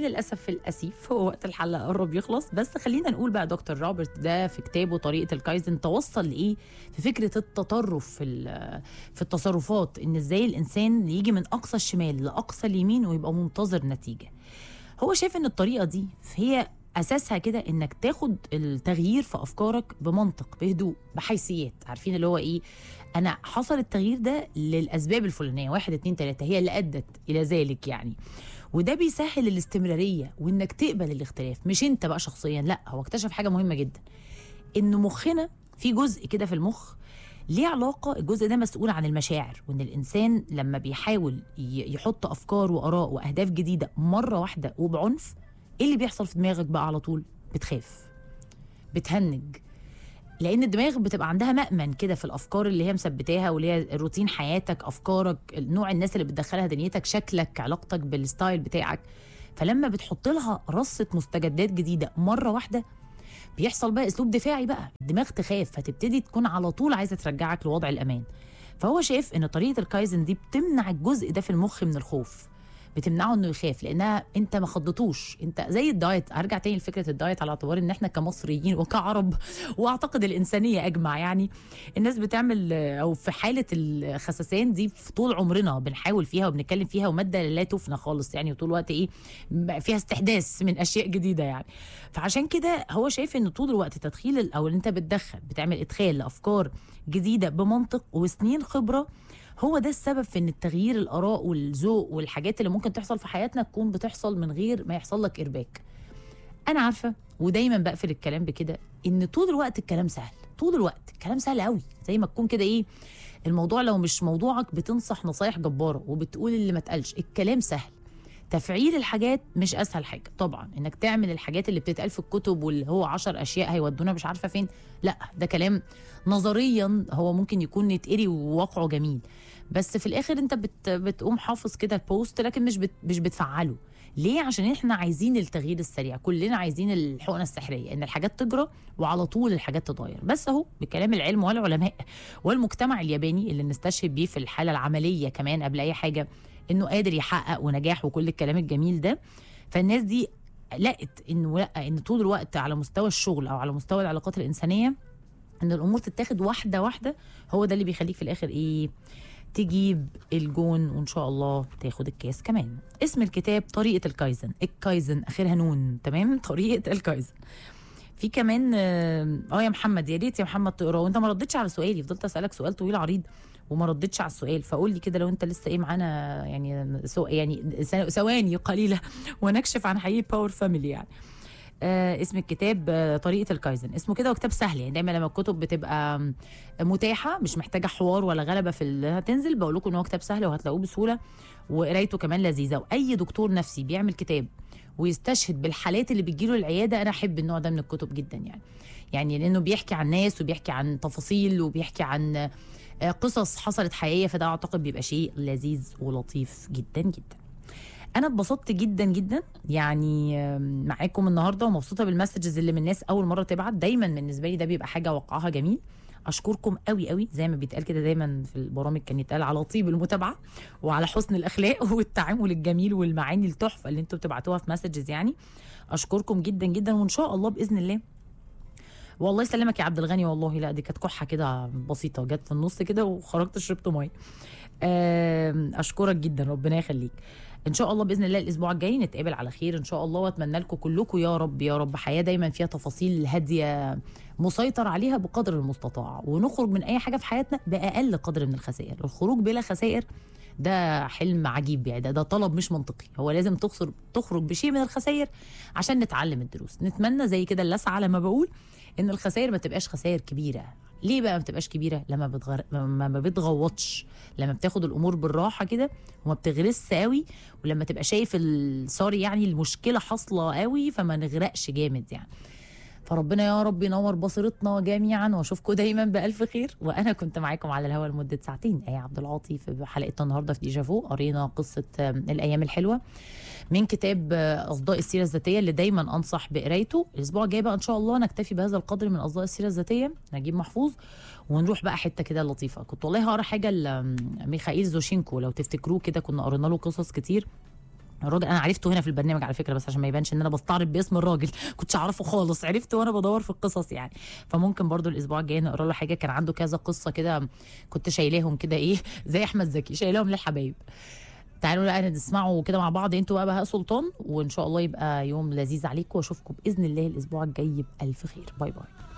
وللاسف الاسيف هو وقت الحلقه قرب يخلص بس خلينا نقول بقى دكتور روبرت ده في كتابه طريقه الكايزن توصل لايه في فكره التطرف في ال- في التصرفات ان ازاي الانسان يجي من اقصى الشمال لاقصى اليمين ويبقى منتظر نتيجه هو شايف ان الطريقه دي هي اساسها كده انك تاخد التغيير في افكارك بمنطق بهدوء بحيثيات عارفين اللي هو ايه انا حصل التغيير ده للاسباب الفلانيه واحد اتنين تلاته هي اللي ادت الى ذلك يعني وده بيسهل الاستمراريه وانك تقبل الاختلاف مش انت بقى شخصيا لا هو اكتشف حاجه مهمه جدا ان مخنا في جزء كده في المخ ليه علاقه الجزء ده مسؤول عن المشاعر وان الانسان لما بيحاول ي- يحط افكار واراء واهداف جديده مره واحده وبعنف ايه اللي بيحصل في دماغك بقى على طول بتخاف بتهنج لان الدماغ بتبقى عندها مأمن كده في الافكار اللي هي مثبتاها واللي هي روتين حياتك افكارك نوع الناس اللي بتدخلها دنيتك شكلك علاقتك بالستايل بتاعك فلما بتحط لها رصه مستجدات جديده مره واحده بيحصل بقى اسلوب دفاعي بقى الدماغ تخاف فتبتدي تكون على طول عايزه ترجعك لوضع الامان فهو شايف ان طريقه الكايزن دي بتمنع الجزء ده في المخ من الخوف بتمنعه انه يخاف لانها انت ما خضتوش انت زي الدايت هرجع تاني لفكره الدايت على اعتبار ان احنا كمصريين وكعرب واعتقد الانسانيه اجمع يعني الناس بتعمل او في حاله الخسسان دي في طول عمرنا بنحاول فيها وبنتكلم فيها وماده لا تفنى خالص يعني وطول الوقت ايه فيها استحداث من اشياء جديده يعني فعشان كده هو شايف ان طول الوقت تدخيل ال- او ان انت بتدخل بتعمل ادخال لافكار جديده بمنطق وسنين خبره هو ده السبب في ان التغيير الاراء والذوق والحاجات اللي ممكن تحصل في حياتنا تكون بتحصل من غير ما يحصل لك ارباك انا عارفه ودايما بقفل الكلام بكده ان طول الوقت الكلام سهل طول الوقت الكلام سهل قوي زي ما تكون كده ايه الموضوع لو مش موضوعك بتنصح نصايح جباره وبتقول اللي ما اتقالش الكلام سهل تفعيل الحاجات مش اسهل حاجه طبعا انك تعمل الحاجات اللي بتتقال في الكتب واللي هو عشر اشياء هيودونا مش عارفه فين لا ده كلام نظريا هو ممكن يكون يتقري وواقعه جميل بس في الاخر انت بت بتقوم حافظ كده البوست لكن مش بت مش بتفعله ليه عشان احنا عايزين التغيير السريع كلنا عايزين الحقنه السحريه ان الحاجات تجرى وعلى طول الحاجات تتغير بس اهو بكلام العلم والعلماء والمجتمع الياباني اللي نستشهد بيه في الحاله العمليه كمان قبل اي حاجه انه قادر يحقق ونجاح وكل الكلام الجميل ده فالناس دي لقت انه لا ان طول الوقت على مستوى الشغل او على مستوى العلاقات الانسانيه ان الامور تتاخد واحده واحده هو ده اللي بيخليك في الاخر ايه تجيب الجون وان شاء الله تاخد الكاس كمان اسم الكتاب طريقه الكايزن الكايزن اخرها نون تمام طريقه الكايزن في كمان اه آه يا محمد يا ريت يا محمد تقرا وانت ما ردتش على سؤالي فضلت اسالك سؤال طويل عريض وما ردتش على السؤال فقول لي كده لو انت لسه ايه معانا يعني سو يعني ث- ثواني قليله ونكشف عن حقيقه باور فاميلي يعني آه اسم الكتاب آه طريقه الكايزن اسمه كده وكتاب سهل يعني دايما لما الكتب بتبقى م- متاحه مش محتاجه حوار ولا غلبه في اللي هتنزل بقول لكم ان هو كتاب سهل وهتلاقوه بسهوله وقرايته كمان لذيذه واي دكتور نفسي بيعمل كتاب ويستشهد بالحالات اللي بتجيله العياده انا احب النوع ده من الكتب جدا يعني يعني لانه بيحكي عن ناس وبيحكي عن تفاصيل وبيحكي عن آه، قصص حصلت حقيقيه فده اعتقد بيبقى شيء لذيذ ولطيف جدا جدا انا اتبسطت جدا جدا يعني آم، معاكم النهارده ومبسوطه بالمسجز اللي من الناس اول مره تبعت دايما بالنسبه لي ده بيبقى حاجه وقعها جميل اشكركم قوي قوي زي ما بيتقال كده دايما في البرامج كان يتقال على طيب المتابعه وعلى حسن الاخلاق والتعامل الجميل والمعاني التحفه اللي انتوا بتبعتوها في مسجز يعني اشكركم جدا جدا وان شاء الله باذن الله والله يسلمك يا عبد الغني والله لا دي كانت كحه كده بسيطه جت في النص كده وخرجت شربت ميه آم، اشكرك جدا ربنا يخليك ان شاء الله باذن الله الاسبوع الجاي نتقابل على خير ان شاء الله واتمنى لكم كلكم يا رب يا رب حياه دايما فيها تفاصيل هاديه مسيطر عليها بقدر المستطاع ونخرج من اي حاجه في حياتنا باقل قدر من الخسائر الخروج بلا خسائر ده حلم عجيب يعني ده, ده طلب مش منطقي هو لازم تخسر تخرج بشيء من الخسائر عشان نتعلم الدروس نتمنى زي كده اللسعه لما بقول ان الخسائر ما تبقاش خسائر كبيره ليه بقى ما بتبقاش كبيره لما بتغر... ما ما بتغوطش لما بتاخد الامور بالراحه كده وما بتغرس قوي ولما تبقى شايف ال- سوري يعني المشكله حاصله قوي فما نغرقش جامد يعني فربنا يا رب ينور بصيرتنا جميعا واشوفكم دايما بالف خير وانا كنت معاكم على الهواء لمده ساعتين ايه عبد العاطي في حلقتنا النهارده في ديجافو قرينا قصه آم، الايام الحلوه من كتاب آه، اصداء السيره الذاتيه اللي دايما انصح بقرايته الاسبوع الجاي بقى ان شاء الله نكتفي بهذا القدر من اصداء السيره الذاتيه نجيب محفوظ ونروح بقى حته كده لطيفه كنت والله هقرا حاجه لميخائيل زوشينكو لو تفتكروه كده كنا قرينا له قصص كتير الراجل انا عرفته هنا في البرنامج على فكره بس عشان ما يبانش ان انا بستعرض باسم الراجل كنتش اعرفه خالص عرفته وانا بدور في القصص يعني فممكن برضو الاسبوع الجاي نقرا له حاجه كان عنده كذا قصه كده كنت شايلاهم كده ايه زي احمد زكي شايلاهم للحبايب تعالوا بقى نسمعوا كده مع بعض انتوا بقى بهاء سلطان وان شاء الله يبقى يوم لذيذ عليكم واشوفكم باذن الله الاسبوع الجاي بالف خير باي باي